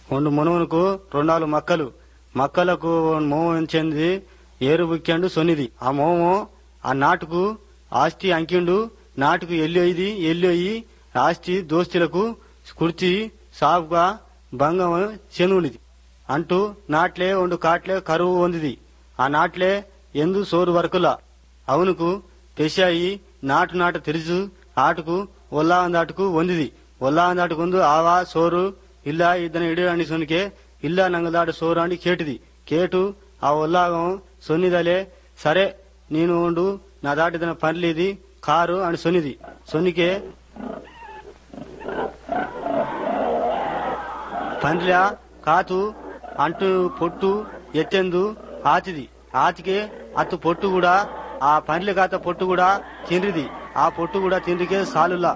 రెండు మునుమునకు రెండాలు మక్కలు మక్కలకు మోమం చెంది ఏరు బుక్కండు సొన్నిది ఆ మోమం ఆ నాటుకు ఆస్తి అంకిండు నాటుకు ఎల్లి ఎల్లి ఆస్తి దోస్తులకు కుర్చి సాగుగా భంగం చెనునిది అంటూ నాట్లే ఒండు కాట్లే కరువు వందిది ఆ నాట్లే ఎందు సోరు వరకుల అవునుకు తెశాయి నాటు నాట తెరుచు ఆటుకు ఒల్లాందాటుకు వందిది ఒల్లాందాటుకుందు ఆవా సోరు ఇల్లా ఇద్దరు ఇడు అని సొనికే ఇల్లా నంగదాటు సోరు అని కేటిది కేటు ఆ ఒల్లాగం సొన్నిదలే సరే నేను ఉండు నా దాటిదన పనిలేది కారు అని సొనిది సొనికే పండ్ల కాతు అంటు పొట్టు ఎత్తెందు ఆతిది ఆతికే అత్తు పొట్టు కూడా ఆ పండ్ల కాత పొట్టు కూడా తిండ్రిది ఆ పొట్టు కూడా తిండికే సాలులా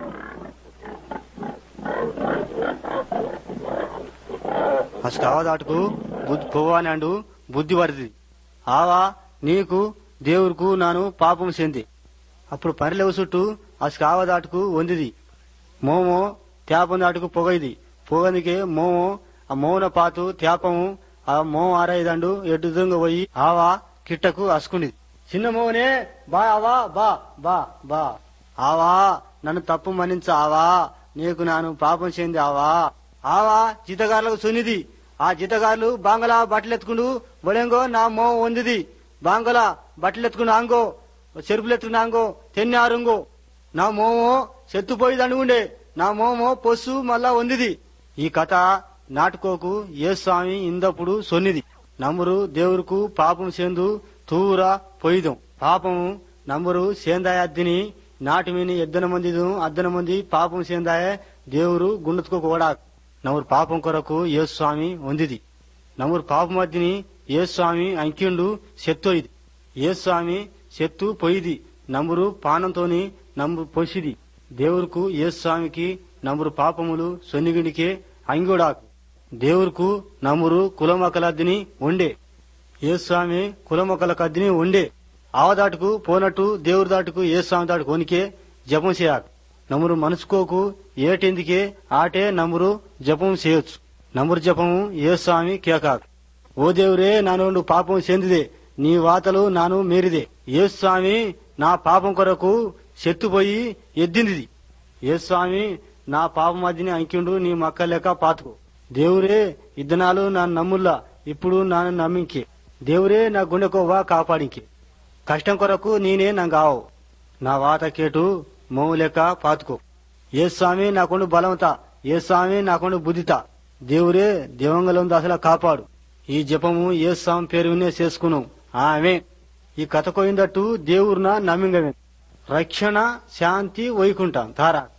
అసలు అవదాటుకు బుద్ధి పోవానండు బుద్ధి పడుతుంది ఆవా నీకు దేవుడుకు నాను పాపం చెంది అప్పుడు పరిలేవు చుట్టూ అసలు ఆవదాటుకు వందిది మోమో తేపం దాటుకు పొగైది పొగనికే మోమో ఆ మోన పాతు తేపము ఆ మోమ ఆరైదండు ఎడ్డు దొంగ పోయి ఆవా కిట్టకు అసుకునిది చిన్న మోనే బా ఆవా బా బా బా ఆవా నన్ను తప్పు మన్నించ ఆవా నీకు నాను పాపం చెంది ఆవా ఆవా జీతగారులకు సునిది ఆ జీతగారులు బాంగలా బట్టలెత్తుకుండు బొడెంగో నా మోమ వందిది బాంగలా బట్టలెత్తుకుని ఆంగో చెరుపులెత్తుకుని ఆంగో తెన్ని ఆరుంగో నా మోమో చెత్తుపోయిది ఉండే నా మోమో పొస్సు మళ్ళా వందిది ఈ కథ నాటుకోకు ఏ స్వామి ఇందప్పుడు సొన్నిది నమ్మురు దేవురుకు పాపం సేందు తూరా పొయ్యిదం పాపము నమ్మురు సేందాయద్దిని నాటి మీని ఎద్దన మంది అద్దన మంది పాపం సేందాయ దేవురు గుండెత్తుకోకూడా నమ్మురు పాపం కొరకు ఏ స్వామి వందిది నమ్మురు పాపం అద్దిని ఏ స్వామి అంకిండు సెత్తోయిది ఏ స్వామి సెత్తు పొయ్యిది నమ్మురు పానంతోని నమ్ము పొసిది దేవురుకు ఏ స్వామికి నమ్మురు పాపములు సొన్నిగిండికే అంగుడాకు దేవురుకు నమ్మురు కులమొకలద్దిని ఉండే ఏ స్వామి కులమొకలకద్దిని ఉండే ఆవదాటుకు పోనట్టు దేవుడి దాటుకు ఏ స్వామి దాటుకు వనికే జపం చేయాలి నమ్మురు మనసుకోకు ఏటెందుకే ఆటే నమ్మురు జపం చేయొచ్చు నమ్మురు జపము ఏ స్వామి కేకాకు ఓ దేవురే నా నుండి పాపం చెందిదే నీ వాతలు నాను మీరిదే ఏ స్వామి నా పాపం కొరకు చెత్తుపోయి ఎద్దింది ఏ స్వామి నా పాపం మధ్యని అంకిండు నీ మక్క లెక్క పాతుకో దేవురే ఇద్దనాలు నా నమ్ముల్లా ఇప్పుడు నాను నమ్మింకే దేవురే నా గుండెకోవా కాపాడింకే కష్టం కొరకు నేనే నా గావు నా వాత కేటు మోము లెక్క పాతుకో ఏ స్వామి నాకుండు బలవంత ఏ స్వామి నాకుండు బుద్ధిత దేవురే దేవంగలం దశలా కాపాడు ఈ జపము ఏ స్వామి పేరు వినే చేసుకున్నాం ఆమె ఈ కథ కోయిందట్టు దేవుడున నమ్మింగమే రక్షణ శాంతి వైకుంఠం తారా